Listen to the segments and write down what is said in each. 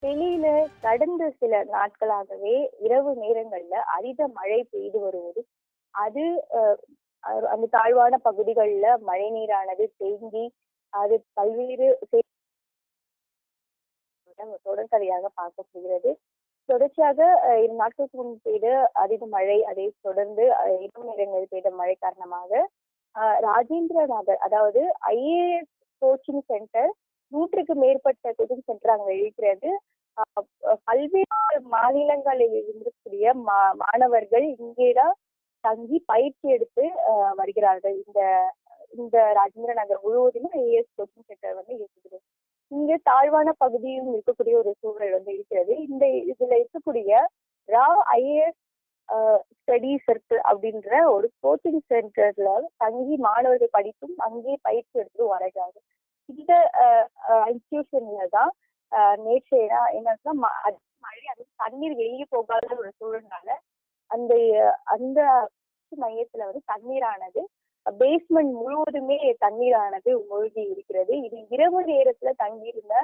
டெல்லியில கடந்த சில நாட்களாகவே இரவு நேரங்கள்ல அதீத மழை பெய்து வருவது அது அஹ், அஹ், அந்த தாழ்வான பகுதிகளில் மழை நீரானது தேங்கி அது பல்வேறு சே- தொடர்கதையாக பார்க்கப்படுகிறது தொடர்ச்சியாக அஹ், இரு நாட்களுக்கு முன் பெய்த அதீத மழை அதை தொடர்ந்து அஹ், இரவு நேரங்களில் பெய்த மழை காரணமாக அஹ், ராஜேந்திர நகர் அதாவது ஐஏஎஸ் கோச்சிங் சென்டர் நூற்றுக்கு மேற்பட்ட கோச்சிங் சென்டர் அங்க இருக்கிறது அஹ், அஹ், பல்வேறு மாநிலங்களில் இருக்கக்கூடிய மா மாணவர்கள் இங்கேதான் தங்கி பயிற்சி எடுத்து அஹ், வருகிறார்கள் இந்த இந்த ராஜேந்திர நகர் முழுவதுமே ஐஏஎஸ் கோச்சிங் சென்டர் வந்து இருக்குது இங்க தாழ்வான பகுதியும் இருக்கக்கூடிய ஒரு சூழல் வந்து இருக்கிறது இந்த இதுல இருக்கக்கூடிய ரா ஐஏஎஸ் ஸ்டடி சர்க்கிள் அப்படின்ற ஒரு கோச்சிங் சென்டர்ல தங்கி மாணவர்கள் படித்தும் அங்கேயே பயிற்சி எடுத்து வரைகிறாங்க இந்த இன்ஸ்டிடியூஷன்ல தான் அஹ், நேற்று என்ன- என்னன்னா ம- அதிக மழை அது தண்ணீர் வெளியே போகாத ஒரு சூழல்னால அந்த அந்த மையத்துல வந்து தண்ணீரானது பேஸ்மெண்ட் முழுவதுமே தண்ணீரானது மூழ்கி இருக்கிறது இது இரவு நேரத்துல தங்கியிருந்த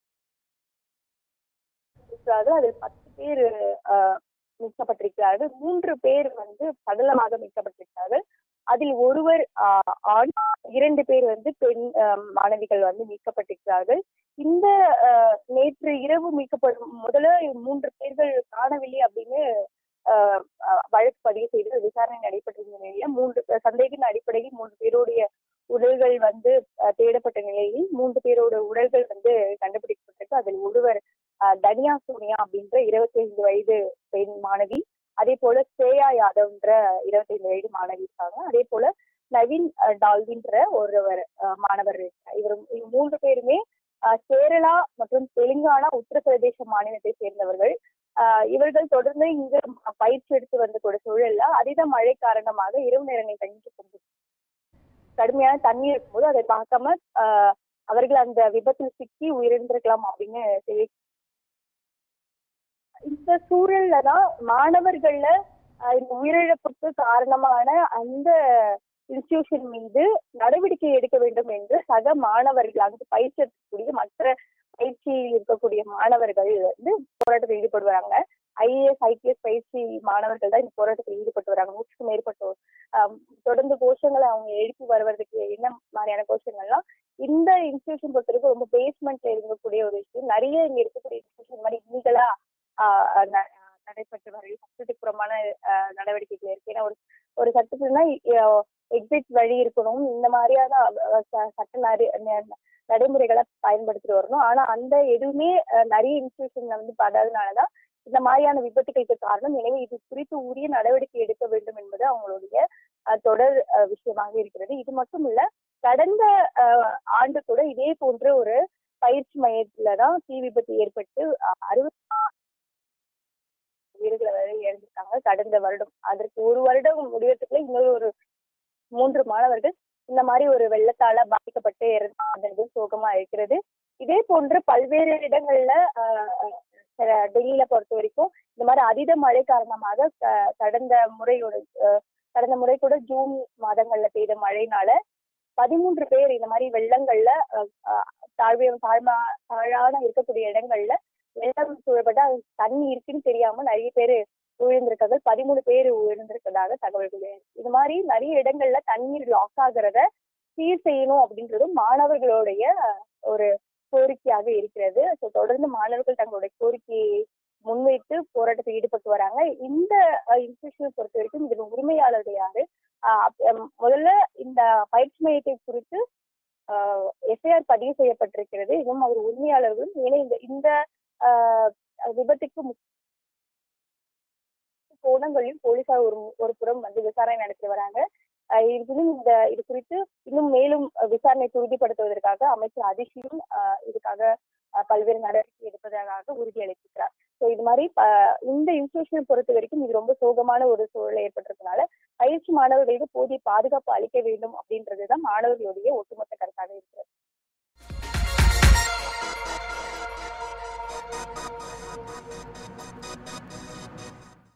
இருக்கிறார்கள் அதில் பத்து பேர் அஹ், மீட்கப்பட்டிருக்கிறார்கள் மூன்று பேர் வந்து சடலமாக மீட்கப்பட்டிருக்கிறார்கள் அதில் ஒருவர் ஆஹ், ஆண் இரண்டு பேர் வந்து பெண் அஹ், மாணவிகள் வந்து மீட்கப்பட்டிருக்கிறார்கள் இந்த அஹ், நேற்று இரவு மீட்கப்படும் முதல்ல மூன்று பேர்கள் காணவில்லை அப்படின்னு அஹ், அஹ், வழக்கு பதிவு செய்து விசாரணை நடைபெற்றிருந்த நிலையில மூன்று சந்தேகின் அடிப்படையில் மூன்று பேருடைய உடல்கள் வந்து அஹ், தேடப்பட்ட நிலையில் மூன்று பேரோட உடல்கள் வந்து கண்டுபிடிக்கப்பட்டிருக்கு அதில் ஒருவர் அஹ், தனியா சோனியா அப்படின்ற இருபத்தி ஐந்து வயது பெண் மாணவி அதே போல ஸ்ரேயா யாதவ்ன்ற இருபத்தி ஐந்து வயது மாணவி இருக்காங்க அதே போல நவீன் அஹ், டால்வின்ற ஒருவர் அஹ், மாணவர் இருக்கார் இவர் இவங்க மூன்று பேருமே அஹ், கேரளா மற்றும் தெலுங்கானா உத்தரப்பிரதேச மாநிலத்தை சேர்ந்தவர்கள் ஆஹ் இவர்கள் தொடர்ந்து இங்கு பயிற்சி எடுத்து வந்த கூட சூழல்ல அதீத மழை காரணமாக இரவு நேரங்கள் தங்கி கொண்டு கடுமையான தண்ணி இருக்கும்போது அதை பார்க்காம ஆஹ் அவர்கள் அந்த விபத்தில் சிக்கி உயிரிழந்திருக்கலாம் அப்படின்னு தெரிய இந்த சூழல்ல தான் மாணவர்கள்ல ஆஹ் இந்த உயிரிழப்புக்கு காரணமான அந்த இன்ஸ்டிடியூஷன் மீது நடவடிக்கை எடுக்க வேண்டும் என்று சக மாணவர்கள் அங்கு பயிற்சி எடுக்கக்கூடிய மற்ற பயிற்சியில் இருக்கக்கூடிய மாணவர்கள் வந்து போராட்டத்தில் ஈடுபடுவாங்க ஐஏஎஸ் ஐபிஎஸ் பயிற்சி மாணவர்கள் தான் இந்த போராட்டத்தில் ஈடுபட்டு வராங்க நூற்றுக்கும் மேற்பட்டோர் ஆஹ் தொடர்ந்து கோஷங்களை அவங்க எழுப்பி வருவதற்கு என்ன மாதிரியான கோஷங்கள்லாம் இந்த இன்ஸ்டிடியூஷன் பொறுத்தவரைக்கும் ரொம்ப பேஸ்மெண்ட்ல இருக்கக்கூடிய ஒரு விஷயம் நிறைய இங்க இருக்கக்கூடிய இன்ஸ்டிடியூஷன் மாதிரி இல்லீகலா நடைபெற்று வர சட்டத்துக்கு புறமான ஆஹ் நடவடிக்கைகள் இருக்கு ஏன்னா ஒரு ஒரு சட்டத்துலனா எக்ஸிட் வழி இருக்கணும் இந்த மாதிரியான அஹ், ச- சட்ட நரி- ந- நடைமுறைகளை பயன்படுத்திட்டு வரணும் ஆனா அந்த எதுவுமே அஹ், நிறைய இன்ஸ்டிடியூஷன்ல வந்து படாதனாலதான் இந்த மாதிரியான விபத்துகளுக்கு காரணம் எனவே இது குறித்து உரிய நடவடிக்கை எடுக்க வேண்டும் என்பது அவங்களுடைய அஹ், தொடர் அஹ், விஷயமாக இருக்கிறது இது மட்டும் இல்ல கடந்த அஹ், ஆண்டு கூட இதே போன்ற ஒரு பயிற்சி மையத்துல தான் தீ விபத்து ஏற்பட்டு அஹ், அறுபது உயிர்களை வரை இழந்திருக்காங்க கடந்த வருடம் அதற்கு ஒரு வருடம் முடியறதுக்குள்ள இன்னொரு ஒரு மூன்று மாணவர்கள் இந்த மாதிரி ஒரு வெள்ளத்தால பாதிக்கப்பட்டு இறந்தது சோகமா இருக்கிறது இதே போன்று பல்வேறு இடங்கள்ல ஆஹ், அஹ், டெல்லியில பொறுத்த வரைக்கும் இந்த மாதிரி அதீத மழை காரணமாக க- கடந்த முறையோட ஆஹ், கடந்த முறை கூட ஜூன் மாதங்கள்ல பெய்த மழைனால பதிமூன்று பேர் இந்த மாதிரி வெள்ளங்கள்ல ஆஹ், ஆஹ், தாழ்வே தாழ்மா தாழான இருக்கக்கூடிய இடங்கள்ல வெள்ளம் சூழப்பட்டு அது தண்ணி இருக்குன்னு தெரியாம நிறைய பேர் உயிர்ந்திருக்காங்க பதிமூணு பேர் உயிர்ந்திருக்கதாக தகவல்கள் இருக்கு. இது மாதிரி நிறைய இடங்கள்ல தண்ணீர் லாக் ஆகுறத சீர் செய்யணும் அப்படின்றதும் மாணவர்களுடைய ஒரு கோரிக்கையாக இருக்கிறது ஸோ தொடர்ந்து மாணவர்கள் தங்களுடைய கோரிக்கையை முன்வைத்து போராட்டத்தில் ஈடுபட்டு வராங்க இந்த இன்ஸ்டியூஷனை பொறுத்த வரைக்கும் இதில் உரிமையாளர்கள் யாரு ஆஹ் அப்ப- ஹம் முதல்ல இந்த பயிற்சி மையத்தை குறித்து எஃப்ஐஆர் பதிவு செய்யப்பட்டிருக்கிறது இன்னும் அவர் உரிமையாளர்களும் ஏன்னா இந்த இந்த ஆஹ் விபத்துக்கு முக்கிய கோணங்களையும் போலீசார் ஒரு ஒரு புறம் வந்து விசாரணை நடத்தி வராங்க ஆஹ் இருப்பினும் இந்த இது குறித்து இன்னும் மேலும் அஹ், விசாரணை உறுதிப்படுத்துவதற்காக அமைச்சர் அதிஷியும் ஆஹ், இதுக்காக ஆஹ், பல்வேறு நடவடிக்கை எடுப்பதற்காக உறுதியளித்திருக்கிறார் ஸோ இது மாதிரி ஆஹ், இந்த இன்ஸ்டியூஷனை பொறுத்த வரைக்கும் இது ரொம்ப சோகமான ஒரு சூழல் ஏற்பட்டிருக்கனால பயிற்சி மாணவர்களுக்கு போதிய பாதுகாப்பு அளிக்க வேண்டும் அப்படின்றதுதான் மாணவர்களுடைய ஒட்டுமொத்த கருத்தாக இருக்கிறது